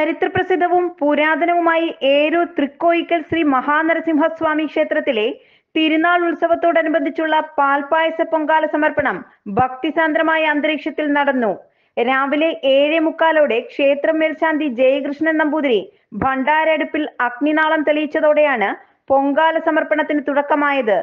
ചരിത്രപ്രസിദ്ധവും പുരാതനവുമായി ഏരൂർ തൃക്കോയിക്കൽ ശ്രീ മഹാനരസിംഹസ്വാമി ക്ഷേത്രത്തിലെ തിരുനാൾ ഉത്സവത്തോടനുബന്ധിച്ചുള്ള പാൽപായസ പൊങ്കാല സമർപ്പണം ഭക്തിസാന്ദ്രമായ അന്തരീക്ഷത്തിൽ നടന്നു രാവിലെ ഏഴേ മുക്കാലോടെ ക്ഷേത്രം മേൽശാന്തി ജയകൃഷ്ണൻ നമ്പൂതിരി ഭണ്ഡാരടുപ്പിൽ അഗ്നിനാളം തെളിയിച്ചതോടെയാണ് പൊങ്കാല സമർപ്പണത്തിന് തുടക്കമായത്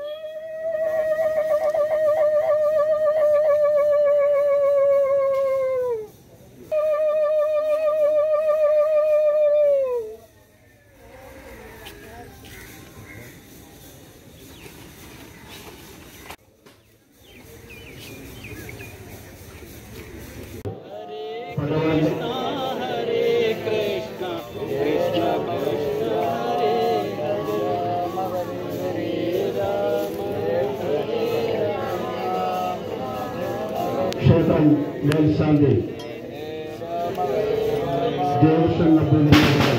ക്ഷേത്രം മേൽശാന്തി ദേവസ്വം നമ്പൂതിരിയുടെ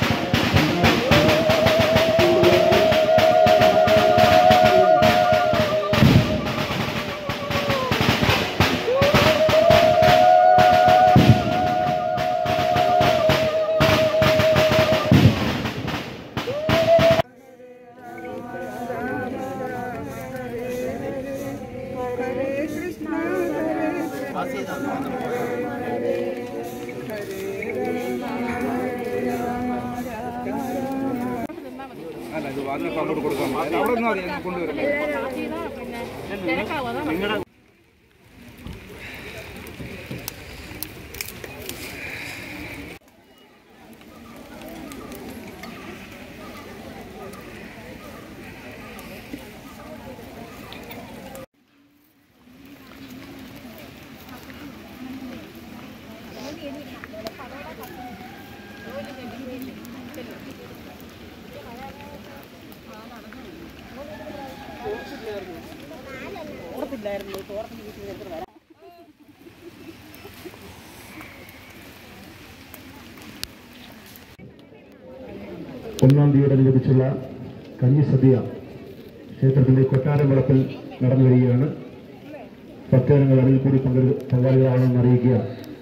അല്ല ഇത് അതിനൊക്കെ അങ്ങോട്ട് കൊടുക്കാൻ അവിടെ നിന്ന് മതി ഞാൻ കൊണ്ടുവരാം നിങ്ങളുടെ ഒന്നാം തീയതിയോടനുബന്ധിച്ചുള്ള കഞ്ഞിസദ്യ ക്ഷേത്രത്തിന്റെ കൊട്ടാരം വളപ്പിൽ നടന്നു വരികയാണ് ഭക്തജനങ്ങൾ അതിൽ കൂടി പങ്കെടു പങ്കാളികളാണെന്ന് അറിയിക്കുക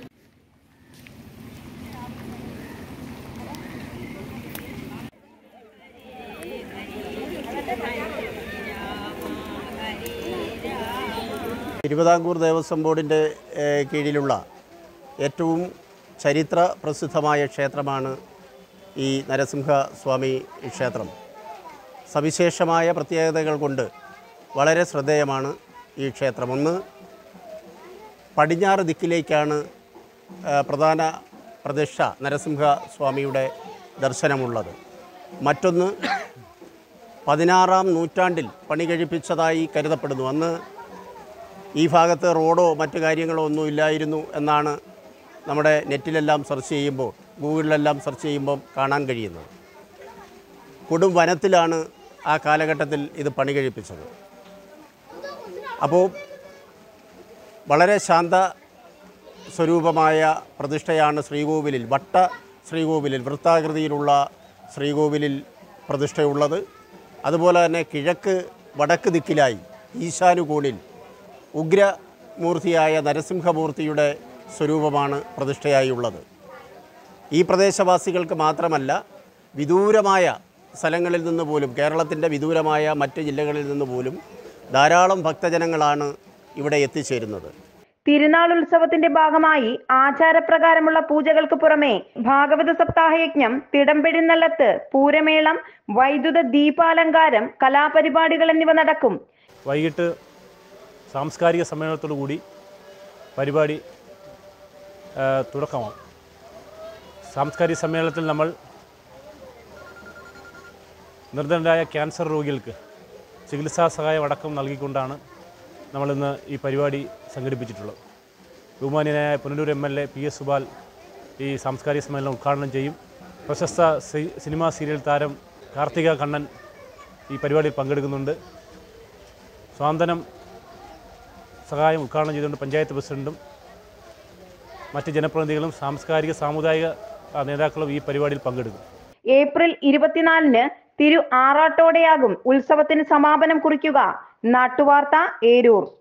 തിരുവിതാംകൂർ ദേവസ്വം ബോർഡിൻ്റെ ഏഹ്, കീഴിലുള്ള ഏറ്റവും ചരിത്ര പ്രസിദ്ധമായ ക്ഷേത്രമാണ് ഈ നരസിംഹ സ്വാമി ക്ഷേത്രം സവിശേഷമായ പ്രത്യേകതകൾ കൊണ്ട് വളരെ ശ്രദ്ധേയമാണ് ഈ ക്ഷേത്രം ഒന്ന് പടിഞ്ഞാറ് ദിക്കിലേക്കാണ് ഏഹ്, പ്രധാന പ്രതിഷ്ഠ നരസിംഹ സ്വാമിയുടെ ദർശനമുള്ളത് മറ്റൊന്ന് പതിനാറാം നൂറ്റാണ്ടിൽ പണി കഴിപ്പിച്ചതായി കരുതപ്പെടുന്നു അന്ന് ഈ ഭാഗത്ത് റോഡോ മറ്റു കാര്യങ്ങളോ ഒന്നും ഇല്ലായിരുന്നു എന്നാണ് നമ്മുടെ നെറ്റിലെല്ലാം സെർച്ച് ചെയ്യുമ്പോൾ ഗൂഗിളിലെല്ലാം സെർച്ച് ചെയ്യുമ്പോൾ കാണാൻ കഴിയുന്നത് കൊടും വനത്തിലാണ് ആ കാലഘട്ടത്തിൽ ഇത് പണി കഴിപ്പിച്ചത് അപ്പോൾ വളരെ ശാന്ത സ്വരൂപമായ പ്രതിഷ്ഠയാണ് ശ്രീകോവിലിൽ വട്ട ശ്രീകോവിലിൽ വൃത്താകൃതിയിലുള്ള ശ്രീകോവിലിൽ പ്രതിഷ്ഠയുള്ളത് അതുപോലെ തന്നെ കിഴക്ക് വടക്ക് ദിക്കിലായി ഈശാനുകോണിൽ ഉഗ്രമൂർത്തിയായ നരസിംഹമൂർത്തിയുടെ സ്വരൂപമാണ് പ്രതിഷ്ഠയായുള്ളത് ഈ പ്രദേശവാസികൾക്ക് മാത്രമല്ല വിദൂരമായ സ്ഥലങ്ങളിൽ നിന്ന് പോലും കേരളത്തിൻ്റെ വിദൂരമായ മറ്റ് ജില്ലകളിൽ നിന്ന് പോലും ധാരാളം ഭക്തജനങ്ങളാണ് ഇവിടെ എത്തിച്ചേരുന്നത് തിരുനാൾ ഉത്സവത്തിന്റെ ഭാഗമായി ആചാരപ്രകാരമുള്ള പൂജകൾക്ക് പുറമെ ഭാഗവത സപ്താഹയജ്ഞം തിടമ്പെഴുന്നള്ളത്ത് പൂരമേളം വൈദ്യുത ദീപാലങ്കാരം കലാപരിപാടികൾ എന്നിവ നടക്കും വൈകിട്ട് സാംസ്കാരിക സമ്മേളനത്തോടു കൂടി പരിപാടി ആ, തുടക്കമാവും സാംസ്കാരിക സമ്മേളനത്തിൽ നമ്മൾ നിർദ്ധനരായ ക്യാൻസർ രോഗികൾക്ക് ചികിത്സാ സഹായം അടക്കം നൽകിക്കൊണ്ടാണ് നമ്മളിന്ന് ഈ പരിപാടി സംഘടിപ്പിച്ചിട്ടുള്ളത് ബഹുമാന്യനായ Punalur M L A P S Subal ഈ സാംസ്കാരിക സമ്മേളനം ഉദ്ഘാടനം ചെയ്യും പ്രശസ്ത സി- സിനിമാ സീരിയൽ താരം കാർത്തിക കണ്ണൻ ഈ പരിപാടിയിൽ പങ്കെടുക്കുന്നുണ്ട് സ്വാന്തനം സഹായം ഉദ്ഘാടനം ചെയ്തുകൊണ്ട് പഞ്ചായത്ത് പ്രസിഡന്റും മറ്റ് ജനപ്രതിനിധികളും സാംസ്കാരിക സാമുദായിക ആ, നേതാക്കളും ഈ പരിപാടിയിൽ പങ്കെടുക്കും ഏപ്രിൽ ഇരുപത്തിനാലിന് തിരു ആറാട്ടോടെയാകും ഉത്സവത്തിന് സമാപനം കുറിക്കുക നാട്ടുവാർത്ത ഏരൂർ